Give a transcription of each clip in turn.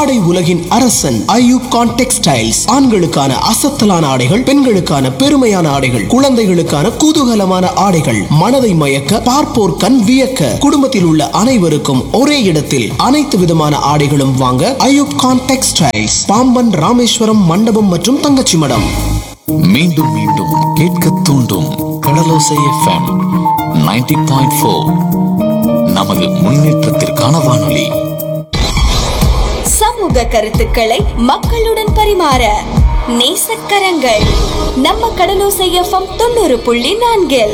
ஆடை உலகின் அரசன் ஐயூப் கான் டெக்ஸ்டைல்ஸ் ஆண்களுக்கான அசத்தலான ஆடைகள் பெண்களுக்கான பெருமையான ஆடைகள் குழந்தைகளுக்கான குதூகலமான ஆடைகள் மனதை மயக்க பார்ப்போர் கண் வியக்க குடும்பத்தில் உள்ள அனைவருக்கும் ஒரே இடத்தில் அனைத்து விதமான ஆடைகளும் வாங்க ஐயூப் கான் டெக்ஸ்டைல்ஸ் பாம்பன் ராமேஸ்வரம் மண்டபம் மற்றும் தங்கச்சி மடம் மீண்டும் மீண்டும் கேட்க தூண்டும் கடலோசை எஃப்எம் 90.4 பாயிண்ட் ஃபோர் நமது முன்னேற்றத்திற்கான வானொலி சமூக கருத்துக்களை மக்களுடன் பரிமாற நேசக்கரங்கள் நம்ம கடலோசை எஃப்எம் தொண்ணூறு புள்ளி நான்கில்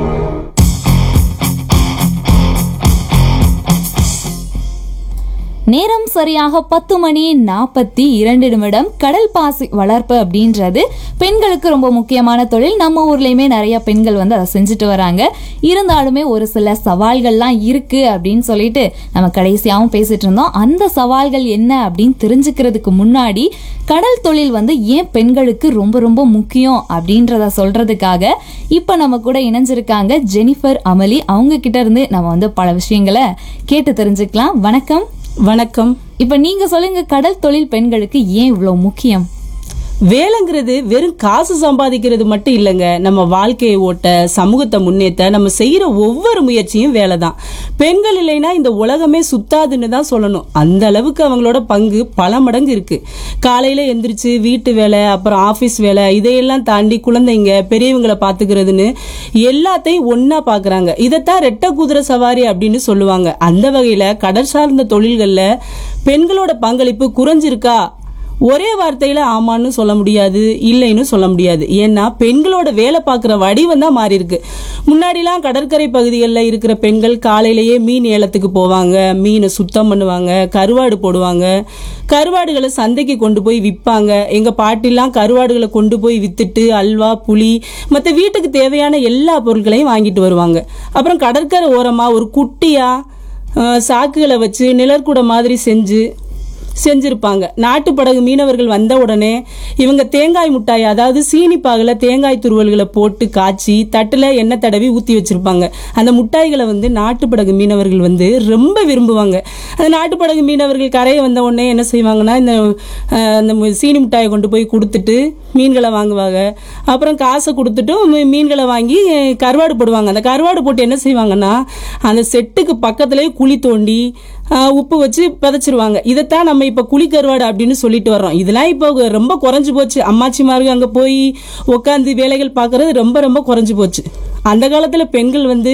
நேரம் சரியாக பத்து மணி நாற்பத்தி இரண்டு நிமிடம் கடல் பாசி வளர்ப்பு அப்படின்றது பெண்களுக்கு ரொம்ப முக்கியமான தொழில் நம்ம ஊர்லயுமே நிறைய பெண்கள் வந்து அதை செஞ்சுட்டு வராங்க இருந்தாலுமே ஒரு சில சவால்கள்லாம் இருக்கு அப்படின்னு சொல்லிட்டு நம்ம கடைசியாகவும் பேசிட்டு இருந்தோம் அந்த சவால்கள் என்ன அப்படின்னு தெரிஞ்சுக்கிறதுக்கு முன்னாடி கடல் தொழில் வந்து ஏன் பெண்களுக்கு ரொம்ப ரொம்ப முக்கியம் அப்படின்றத சொல்றதுக்காக இப்போ நம்ம கூட இணைஞ்சிருக்காங்க ஜெனிஃபர் அமலி அவங்க கிட்ட இருந்து நம்ம வந்து பல விஷயங்களை கேட்டு தெரிஞ்சுக்கலாம் வணக்கம் வணக்கம் இப்ப நீங்க சொல்லுங்க கடல் தொழில் பெண்களுக்கு ஏன் இவ்வளவு முக்கியம் வேலைங்கிறது வெறும் காசு சம்பாதிக்கிறது மட்டும் இல்லைங்க நம்ம வாழ்க்கையை ஓட்ட சமூகத்தை முன்னேற்ற நம்ம செய்யற ஒவ்வொரு முயற்சியும் வேலை தான் பெண்கள் இல்லைன்னா இந்த உலகமே சுத்தாதுன்னு தான் சொல்லணும் அந்த அளவுக்கு அவங்களோட பங்கு பல மடங்கு இருக்கு காலையில எந்திரிச்சு வீட்டு வேலை அப்புறம் ஆபீஸ் வேலை இதையெல்லாம் தாண்டி குழந்தைங்க பெரியவங்களை பாத்துக்கிறதுன்னு எல்லாத்தையும் ஒண்ணா பாக்குறாங்க இதைத்தான் ரெட்டை குதிரை சவாரி அப்படின்னு சொல்லுவாங்க அந்த வகையில கடல் சார்ந்த தொழில்கள்ல பெண்களோட பங்களிப்பு குறைஞ்சிருக்கா ஒரே வார்த்தையில ஆமான்னு சொல்ல முடியாது இல்லைன்னு சொல்ல முடியாது ஏன்னா பெண்களோட வேலை பார்க்குற வடிவம் தான் மாறி இருக்கு முன்னாடிலாம் கடற்கரை பகுதிகளில் இருக்கிற பெண்கள் காலையிலேயே மீன் ஏலத்துக்கு போவாங்க மீனை சுத்தம் பண்ணுவாங்க கருவாடு போடுவாங்க கருவாடுகளை சந்தைக்கு கொண்டு போய் விற்பாங்க எங்க பாட்டிலாம் கருவாடுகளை கொண்டு போய் வித்துட்டு அல்வா புளி மற்ற வீட்டுக்கு தேவையான எல்லா பொருட்களையும் வாங்கிட்டு வருவாங்க அப்புறம் கடற்கரை ஓரமா ஒரு குட்டியா அஹ், சாக்குகளை வச்சு நிழற்குடை மாதிரி செஞ்சு செஞ்சிருப்பாங்க நாட்டுப்படகு மீனவர்கள் வந்த உடனே இவங்க தேங்காய் முட்டாய் அதாவது சீனி பாகுல தேங்காய் துருவல்களை போட்டு காய்ச்சி தட்டுல எண்ணெய் தடவி ஊத்தி வச்சிருப்பாங்க அந்த முட்டாய்களை வந்து நாட்டுப்படகு மீனவர்கள் வந்து ரொம்ப விரும்புவாங்க அந்த நாட்டுப்படகு மீனவர்கள் கரையை வந்த உடனே என்ன செய்வாங்கன்னா இந்த அஹ், அந்த மு- சீனி முட்டாயை கொண்டு போய் கொடுத்துட்டு மீன்களை வாங்குவாங்க அப்புறம் காசை கொடுத்துட்டும் மீ- மீன்களை வாங்கி அஹ், கருவாடு போடுவாங்க அந்த கருவாடு போட்டு என்ன செய்வாங்கன்னா அந்த செட்டுக்கு பக்கத்துலேயே குழி தோண்டி ஆஹ் உப்பு வச்சு விதைச்சிருவாங்க இதைத்தான் நம்ம இப்போ குழிக்கருவாடு அப்படின்னு சொல்லிட்டு வர்றோம் இதெல்லாம் இப்போ ரொம்ப குறைஞ்சு போச்சு அம்மாச்சிமாருக்கு அங்கே போய் உட்காந்து வேலைகள் பார்க்கறது ரொம்ப ரொம்ப குறைஞ்சு போச்சு அந்த காலத்தில் பெண்கள் வந்து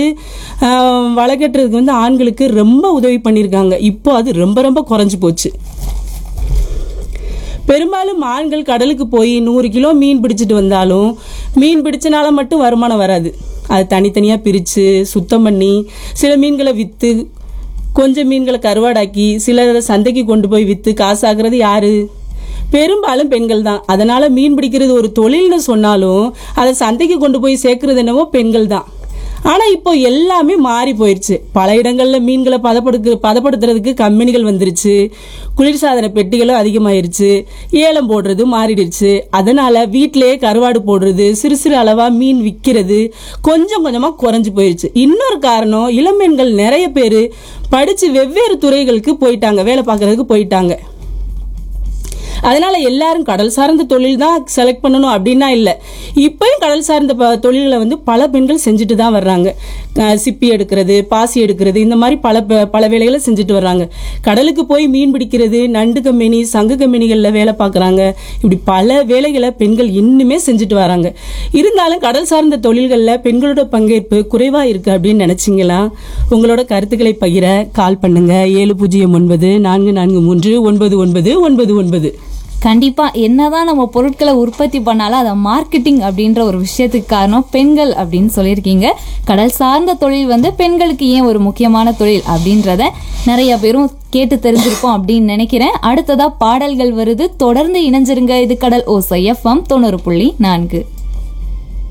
ஆஹ் வலை கட்டுறதுக்கு வந்து ஆண்களுக்கு ரொம்ப உதவி பண்ணியிருக்காங்க இப்போ அது ரொம்ப ரொம்ப குறைஞ்சு போச்சு பெரும்பாலும் ஆண்கள் கடலுக்கு போய் நூறு கிலோ மீன் பிடிச்சிட்டு வந்தாலும் மீன் பிடிச்சனால மட்டும் வருமானம் வராது அது தனித்தனியாக பிரித்து சுத்தம் பண்ணி சில மீன்களை விற்று கொஞ்சம் மீன்களை கருவாடாக்கி சிலரை சந்தைக்கு கொண்டு போய் விற்று காசாகிறது யாரு பெரும்பாலும் பெண்கள் தான் அதனால மீன் பிடிக்கிறது ஒரு தொழில்னு சொன்னாலும் அதை சந்தைக்கு கொண்டு போய் சேர்க்கறது என்னவோ பெண்கள் தான் ஆனா இப்போ எல்லாமே மாறி போயிருச்சு பல இடங்கள்ல மீன்களை பதப்படுத்து பதப்படுத்துறதுக்கு கம்பெனிகள் வந்துருச்சு குளிர்சாதன பெட்டிகளும் அதிகமாயிருச்சு ஏலம் போடுறது மாறிடுச்சு அதனால வீட்டிலேயே கருவாடு போடுறது சிறு சிறு அளவா மீன் விற்கிறது கொஞ்சம் கொஞ்சமா குறைஞ்சு போயிருச்சு இன்னொரு காரணம் இளம்பெண்கள் நிறைய பேர் படிச்சு வெவ்வேறு துறைகளுக்கு போயிட்டாங்க வேலை பார்க்கறதுக்கு போயிட்டாங்க அதனால எல்லாரும் கடல் சார்ந்த தொழில் தான் செலக்ட் பண்ணணும் அப்படின்னா இல்லை இப்பயும் கடல் சார்ந்த ப- தொழில்களை வந்து பல பெண்கள் செஞ்சுட்டு தான் வர்றாங்க அஹ் சிப்பி எடுக்கிறது பாசி எடுக்கிறது இந்த மாதிரி பல ப- பல வேலைகளை செஞ்சுட்டு வர்றாங்க கடலுக்கு போய் மீன் பிடிக்கிறது நண்டு கம்பெனி சங்கு கம்பெனிகளில் வேலை பார்க்குறாங்க இப்படி பல வேலைகளை பெண்கள் இன்னுமே செஞ்சுட்டு வராங்க இருந்தாலும் கடல் சார்ந்த தொழில்களில் பெண்களோட பங்கேற்பு குறைவாக இருக்கு அப்படின்னு நினைச்சீங்களா உங்களோட கருத்துக்களை பகிர கால் பண்ணுங்க ஏழு பூஜ்ஜியம் ஒன்பது நான்கு நான்கு மூன்று ஒன்பது ஒன்பது ஒன்பது ஒன்பது கண்டிப்பா என்னதான் நம்ம பொருட்களை உற்பத்தி பண்ணாலும் அதை மார்க்கெட்டிங் அப்படின்ற ஒரு விஷயத்துக்கு காரணம் பெண்கள் அப்படின்னு சொல்லியிருக்கீங்க கடல் சார்ந்த தொழில் வந்து பெண்களுக்கு ஏன் ஒரு முக்கியமான தொழில் அப்படின்றத நிறைய பேரும் கேட்டு தெரிஞ்சிருப்போம் அப்படின்னு நினைக்கிறேன் அடுத்ததா பாடல்கள் வருது தொடர்ந்து இணைஞ்சிருங்க இது கடல் ஓசை எஃப்எம் தொண்ணூறு புள்ளி நான்கு